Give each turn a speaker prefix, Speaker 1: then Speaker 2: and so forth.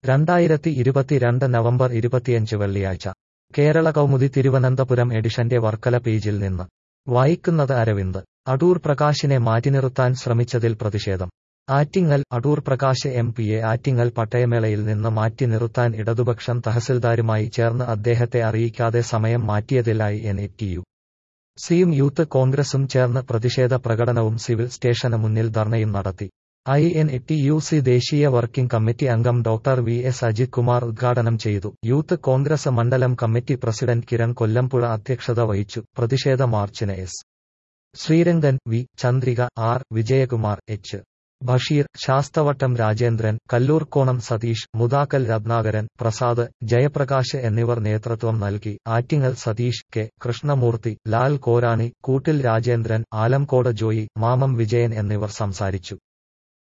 Speaker 1: രണ്ടായിരത്തി ഇരുപത്തിരണ്ട് നവംബർ ഇരുപത്തിയഞ്ച് വെള്ളിയാഴ്ച കേരള കൗമുദി തിരുവനന്തപുരം എഡിഷന്റെ വർക്കല പേജിൽ നിന്ന് വായിക്കുന്നത് അരവിന്ദ് അടൂർ പ്രകാശിനെ മാറ്റിനിർത്താൻ ശ്രമിച്ചതിൽ പ്രതിഷേധം ആറ്റിങ്ങൽ അടൂർ പ്രകാശ് എം പിയെ ആറ്റിങ്ങൽ പട്ടയമേളയിൽ നിന്ന് മാറ്റി നിർത്താൻ ഇടതുപക്ഷം തഹസിൽദാരുമായി ചേർന്ന് അദ്ദേഹത്തെ അറിയിക്കാതെ സമയം മാറ്റിയതിലായി എൻ എ ടി യു സിയും യൂത്ത് കോൺഗ്രസും ചേർന്ന് പ്രതിഷേധ പ്രകടനവും സിവിൽ സ്റ്റേഷന് മുന്നിൽ ധർണയും നടത്തി I N T U C ദേശീയ വർക്കിംഗ് കമ്മിറ്റി അംഗം doctor V S Ajith Kumar ഉദ്ഘാടനം ചെയ്തു യൂത്ത് കോൺഗ്രസ് മണ്ഡലം കമ്മിറ്റി പ്രസിഡന്റ് കിരൺ കൊല്ലംപുഴ അധ്യക്ഷത വഹിച്ചു പ്രതിഷേധ മാർച്ചിന് S Sreerangan V Chandrika R Vijayakumar H Basheer Sasthavattom Rajendran Kallurkonam Satheesh Muthakkal Ratnakaran Prasad Jayaprakash എന്നിവർ നേതൃത്വം നൽകി ആറ്റിങ്ങൽ സതീഷ് കെ കൃഷ്ണമൂർത്തി ലാൽ കോരാണി കൂട്ടിൽ രാജേന്ദ്രൻ ആലംകോട് ജോയി മാമം വിജയൻ എന്നിവർ സംസാരിച്ചു